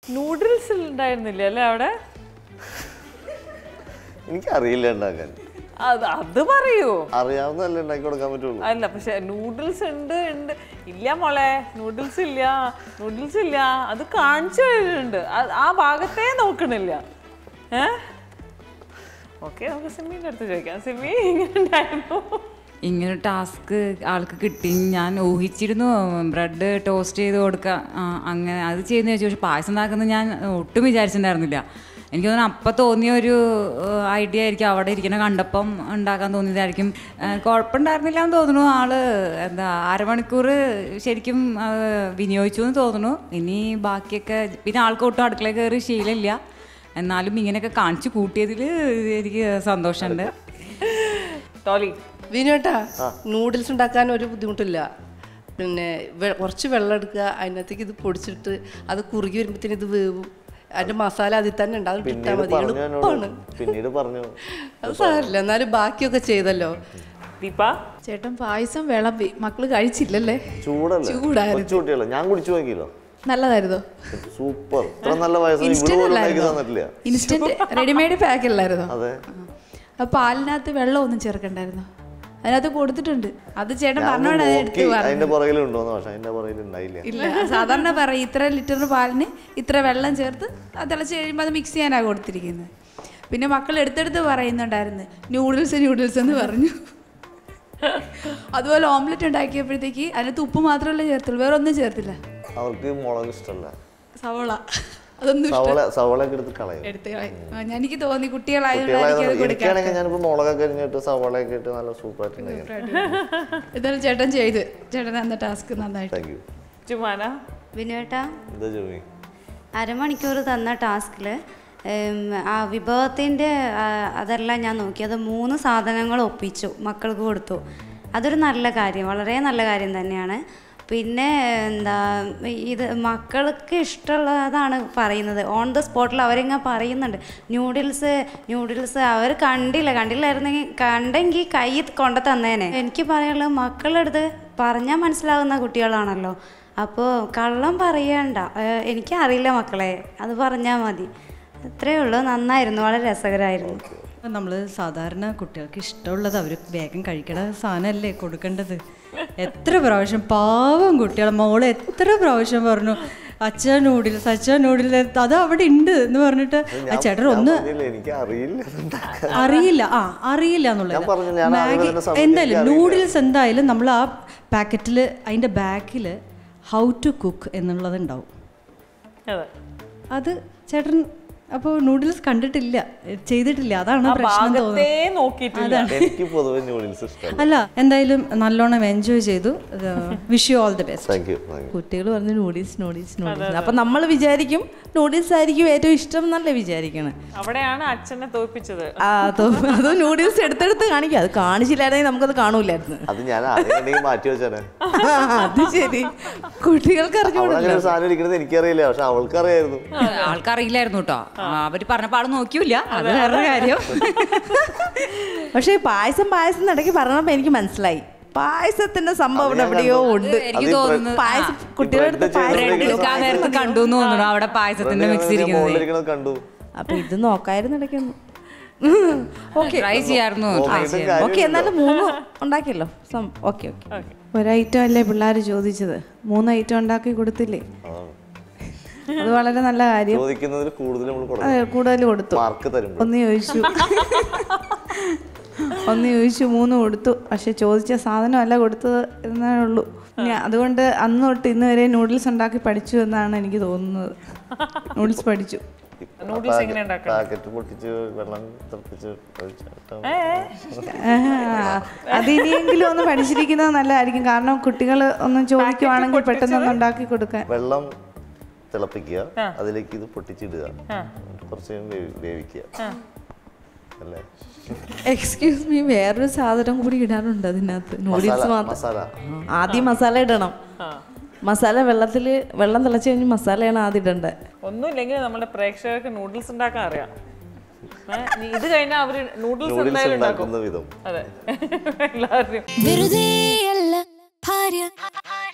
Noodles ഉണ്ടായിരുന്നില്ല അല്ലേ അവിടെ എനിക്കറിയില്ല ഉണ്ടാക്കാൻ അത് അത് പറയൂ അറിയാവുന്നതല്ലേ ഉണ്ടാക്കി കൊടുക്കാൻ പറ്റുള്ളൂ അല്ല പക്ഷെ നൂഡിൽസ് ഉണ്ട് ഉണ്ട് ഇല്ല മോളെ നൂഡിൽസ് ഇല്ല നൂഡിൽസ് ഇല്ല അത് കാണിച്ചു കഴിഞ്ഞിട്ടുണ്ട് ആ- ആ ഭാഗത്തേ നോക്കണില്ല ഏ ഓക്കെ നമുക്ക് സിമ്മിൻ്റെ അടുത്ത് ചോദിക്കാം സിമ്മി ഇങ്ങനെ ഉണ്ടായിരുന്നു ഇങ്ങനെ ടാസ്ക് ആൾക്ക് കിട്ടി ഞാൻ ഊഹിച്ചിരുന്നു ബ്രെഡ് ടോസ്റ്റ് ചെയ്ത് കൊടുക്കുക ആ, അങ്ങനെ അത് ചെയ്യുന്ന ചോദിച്ചു പക്ഷെ പായസം ഉണ്ടാക്കുന്നത് ഞാൻ ഒട്ടും വിചാരിച്ചിട്ടുണ്ടായിരുന്നില്ല എനിക്ക് തോന്നുന്നു അപ്പം തോന്നിയ ഒരു ഐഡിയ ആയിരിക്കും അവിടെ ഇരിക്കുന്ന കണ്ടപ്പം ഉണ്ടാക്കാൻ തോന്നിയതായിരിക്കും ആ, കുഴപ്പമുണ്ടായിരുന്നില്ല എന്ന് തോന്നുന്നു ആള് എന്താ അരമണിക്കൂർ ശരിക്കും ആ, വിനിയോഗിച്ചു എന്ന് തോന്നുന്നു ഇനി ബാക്കിയൊക്കെ പിന്നെ ആൾക്ക് ഒട്ടും അടുക്കളയിൽ കയറി ശീലമില്ല എന്നാലും ഇങ്ങനെയൊക്കെ കാണിച്ചു കൂട്ടിയതിൽ എനിക്ക് സന്തോഷമുണ്ട് ടോലി വിനോട്ടാ നൂഡിൽസ് ഉണ്ടാക്കാൻ ഒരു ബുദ്ധിമുട്ടില്ല പിന്നെ വെ- കുറച്ച് വെള്ളം എടുക്കുക അതിനകത്തേക്ക് ഇത് പൊടിച്ചിട്ട് അത് കുറുകി വരുമ്പോഴത്തേന് ഇത് വേവും അതിന്റെ മസാല അതിൽ തന്നെ ഉണ്ടാകും ഇട്ടാൽ പിന്നീട് മതി പറഞ്ഞു എളുപ്പമാണ് എന്നോട് പിന്നീട് പറഞ്ഞു അത് സാരില്ല എന്നാലും ബാക്കിയൊക്കെ ചെയ്തല്ലോ ദീപ ചേട്ടൻ പായസം വിളമ്പി മക്കള് കഴിച്ചില്ലല്ലേ ചൂടല്ലേ ചൂടായിരുന്നു. കൊച്ചു കുട്ടിയല്ലേ ഞാൻ കുടിച്ചു നോക്കിയല്ലോ നല്ലതായിരുന്നോ സൂപ്പർ ഇത്ര നല്ല വയസ്സ് ഇവിടെ ഇൻസ്റ്റന്റ് പോലും ഉണ്ടാക്കി അല്ലായിരുന്നോ തന്നിട്ടില്ല ഇൻസ്റ്റന്റ് റെഡിമെയ്ഡ് പാക്ക് അല്ലായിരുന്നോ അതെ ആ പാലിനകത്ത് വെള്ളം ഒന്നും ചേർക്കണ്ടായിരുന്നോ അതിനകത്ത് കൊടുത്തിട്ടുണ്ട് അത് ചേട്ടൻ ഞാൻ പറഞ്ഞോണ്ട് അത് എടുത്ത് നോക്കി പറഞ്ഞു അതിന്റെ പുറകിലുണ്ടോന്ന് പക്ഷെ അതിന്റെ പുറകിൽ ഉണ്ടായില്ല ഇല്ല സാധാരണ പറയും ഇത്ര ലിറ്റർ പാലിന് ഇത്ര വെള്ളം ചേർത്ത് അത് തിളച്ച് കഴിയുമ്പോൾ അത് മിക്സ് ചെയ്യാനാണ് കൊടുത്തിരിക്കുന്നത് പിന്നെ മക്കൾ എടുത്തെടുത്ത് പറയുന്നുണ്ടായിരുന്നു ന്യൂഡിൽസ് ന്യൂഡിൽസ് എന്ന് പറഞ്ഞു അതുപോലെ ഓംലെറ്റ് ഉണ്ടാക്കിയപ്പോഴത്തേക്ക് അതിനകത്ത് ഉപ്പ് മാത്രമല്ലേ ചേർത്തുള്ളൂ വേറെ ഒന്നും ചേർത്തില്ല അവർക്ക് മുളക് ഇഷ്ടമല്ല സവോള അതൊന്നും സവള സവളൊക്കെ എടുത്ത് കളയും എടുത്ത് കളയും. ആ, ഞാൻ- എനിക്ക് തോന്നി കുട്ടികളായതുകൊണ്ട് കുട്ടികളായത് എനിക്ക് അത് കൊടുക്കാം എനിക്കാണെങ്കിൽ ഞാനിപ്പോ മുളകൊക്കെ അരിഞ്ഞിട്ട് സവളയൊക്കെ ഇട്ട് നല്ല സൂപ്പറായിട്ട് ഉണ്ടാക്കി ഇതാണ് ചേട്ടൻ ചെയ്ത് ചേട്ടൻ അന്ന ടാസ്ക് നന്നായിട്ട് താങ്ക് യു ചുമാന വിനുവേട്ടാ എന്താ ജോമി അരമണിക്കൂർ തന്ന ടാസ്കിൽ ആ വിഭവത്തിൻ്റെ അതെല്ലാം ഞാൻ നോക്കി അത് മൂന്ന് സാധനങ്ങൾ ഒപ്പിച്ചു മക്കൾക്ക് കൊടുത്തു അതൊരു നല്ല കാര്യം വളരെ നല്ല കാര്യം തന്നെയാണ് പിന്നെ എന്താ ഇത് മക്കൾക്ക് ഇഷ്ടമുള്ളതാണ് പറയുന്നത് ഓൺ ദ സ്പോട്ടിൽ അവരിങ്ങനെ പറയുന്നുണ്ട് ന്യൂഡിൽസ് ന്യൂഡിൽസ് അവർ കണ്ടില്ല കണ്ടില്ലായിരുന്നെങ്കിൽ കണ്ടെങ്കിൽ കൈ കൊണ്ടു തന്നേനെ എനിക്ക് പറയാനുള്ളത് മക്കളുടെ അടുത്ത് പറഞ്ഞാൽ മനസ്സിലാകുന്ന കുട്ടികളാണല്ലോ അപ്പോൾ കള്ളം പറയണ്ട ഏഹ് എനിക്കറിയില്ല മക്കളെ അത് പറഞ്ഞാൽ മതി അത്രയേ ഉള്ളൂ നന്നായിരുന്നു വളരെ രസകരമായിരുന്നു നമ്മൾ സാധാരണ കുട്ടികൾക്ക് ഇഷ്ടമുള്ളത് അവർ വേഗം കഴിക്കണ സാധനമല്ലേ കൊടുക്കേണ്ടത് എത്ര പ്രാവശ്യം പാവം കുട്ടികൾ മോള് എത്ര പ്രാവശ്യം പറഞ്ഞു അച്ഛ നൂഡിൽസ് അച്ഛ നൂഡിൽസ് അത് അവിടെ ഉണ്ട് എന്ന് പറഞ്ഞിട്ട് ആ ചേട്ടൻ ഒന്ന് എനിക്ക് അറിയില്ല ഇതുണ്ടാക്കാൻ. അറിയില്ല ആ അറിയില്ല ഞാൻ പറഞ്ഞില്ലേ, ഞാൻ എന്നുള്ളത് ആദ്യം മാഗി വരുന്ന സമയത്ത് എന്തായാലും എനിക്കറിയില്ല. നൂഡിൽസ് എന്തായാലും നമ്മൾ ആ പാക്കറ്റിൽ അതിൻ്റെ ബാക്കിൽ ഹൗ ടു കുക്ക് എന്നുള്ളത് ഉണ്ടാവും അതെ അത് ചേട്ടൻ അപ്പോൾ നൂഡിൽസ് കണ്ടിട്ടില്ല ചെയ്തിട്ടില്ല അതാണ് ആ പ്രശ്നം ഭാഗത്തേ തോന്നുന്നത് നോക്കിയിട്ടില്ല എനിക്ക് പൊതുവെ നൂഡിൽസ് ഇഷ്ടമല്ല അല്ല എന്തായാലും നല്ലോണം എൻജോയ് ചെയ്തു wish you all the best thank you thank you കുട്ടികൾ പറഞ്ഞു നൂഡിൽസ് നൂഡിൽസ് നൂഡിൽസ് അപ്പൊ നമ്മൾ വിചാരിക്കും നൂഡിൽസ് ആയിരിക്കും ഏറ്റവും ഇഷ്ടം എന്നല്ലേ വിചാരിക്കണേ അവിടെയാണ് അച്ഛനെ തോൽപ്പിച്ചത് ആ തോ- അത് നൂഡിൽസ് എടുത്തെടുത്ത് കാണിക്കാം അത് കാണിച്ചില്ലായിരുന്നെങ്കിൽ നമുക്കത് കാണൂലായിരുന്നു അത് ഞാൻ ആദ്യം കണ്ടെങ്കിൽ മാറ്റി വെച്ചാണ് ആ, അത് ശരി കുട്ടികൾക്ക് അറിഞ്ഞൂടല്ലോ അവളങ്ങനെ ഒരു സാധനം ഇരിക്കുന്നത് എനിക്കറിയില്ല പക്ഷെ അവൾക്കറിയായിരുന്നു ആൾക്കറിയില്ലായിരുന്നു കേട്ടോ അവർ പറഞ്ഞപ്പോൾ ആൾ നോക്കിയില്ല അത് വേറെ കാര്യം പക്ഷേ പായസം പായസം ഇടയ്ക്ക് പറഞ്ഞപ്പോ എനിക്ക് മനസ്സിലായി പായസത്തിന്റെ സംഭവം ഇവിടെ എവിടെയോ ഉണ്ട് എനിക്ക് അത് ഈ തോന്നുന്നു ബ്രെഡ് പായസം കുട്ടികളുടെ അടുത്ത് ബ്രെഡ് പായസം ചെയ്ത് ബ്രെഡ് എടുക്കാൻ നേരത്ത് കണ്ടു എന്ന് തോന്നുന്നു അവിടെ പായസത്തിന്റെ മിക്സ് ഇരിക്കുന്നത് മുകളിലിരിക്കുന്നത് കണ്ടു അപ്പൊ ഇത് നോക്കായിരുന്നു ഇടയ്ക്കൊന്ന് ഓക്കെ ട്രൈ ചെയ്യായിരുന്നു ട്രൈ നോക്കിയിട്ടും ചെയ്യാം കാര്യമില്ല. ഓക്കെ എന്നാലും മൂന്ന് ഉണ്ടാക്കിയല്ലോ ഓക്കെ ഓക്കെ ഒരു ഐറ്റം അല്ലേ പിള്ളേർ ചോദിച്ചത് മൂന്ന് ഐറ്റം ഉണ്ടാക്കി കൊടുത്തില്ലേ അതാണ്. അത് വളരെ നല്ല കാര്യം ചോദിക്കുന്നതിൽ കൂടുതൽ നമ്മൾ അതെ, കൊടുക്കും കൂടുതൽ കൊടുത്തു മാർക്ക് തരുമ്പോൾ ഒന്ന് ചോദിച്ചു ഒന്ന് ചോദിച്ചു മൂന്ന് കൊടുത്തു പക്ഷെ ചോദിച്ച സാധനമല്ല കൊടുത്തത് എന്നേ ഉള്ളൂ ഇനി അതുകൊണ്ട് അന്ന് തൊട്ട് ഇന്ന് വരെ നൂഡിൽസ് ഉണ്ടാക്കി പഠിച്ചു എന്നാണ് എനിക്ക് തോന്നുന്നത് നൂഡിൽസ് പഠിച്ചു നൂഡിൽസ് എങ്ങനെ ഉണ്ടാക്കുക പാക്കറ്റ് പൊട്ടിച്ച് വെള്ളം തിളപ്പിച്ച് ഒഴിച്ചിട്ട് ആഹാ. അത് ഇനിയെങ്കിലും ഒന്ന് പഠിച്ചിരിക്കുന്നത് നല്ലതായിരിക്കും കാരണം കുട്ടികൾ ഒന്നും ചോദിക്കുവാണെങ്കിൽ പെട്ടെന്ന് ഒന്ന് ഉണ്ടാക്കി കൊടുക്കാൻ വെള്ളം തിളപ്പിക്കുക അതിലേക്ക് ഇത് പൊട്ടിച്ചിടുക എന്നിട്ട് കുറച്ച് നേരം വേവി- വേവിക്കുക അല്ലേ എക്സ്ക്യൂസ് മീ വേറൊരു സാധനം കൂടി ഇടാനുണ്ട് അതിനകത്ത് നൂഡിൽസ് മസാല മാത്രം മസാല ആദ്യം മസാല ഇടണം മസാല വെള്ളത്തിൽ വെള്ളം തിളച്ച് കഴിഞ്ഞ് മസാലയാണ് ആദ്യം ഇടേണ്ടത് ഒന്നുമില്ലെങ്കിൽ നമ്മുടെ പ്രേക്ഷകർക്ക് നൂഡിൽസ് ഉണ്ടാക്കാൻ അറിയാം ഏ, നീ ഇത് കഴിഞ്ഞാൽ അവര് നൂഡിൽസ് നൂഡിൽസ് എന്തായാലും ഉണ്ടാക്കും ഉണ്ടാക്കുന്ന വിധം അതെ എല്ലാവരും വെറുതെയല്ല ഭാര്യ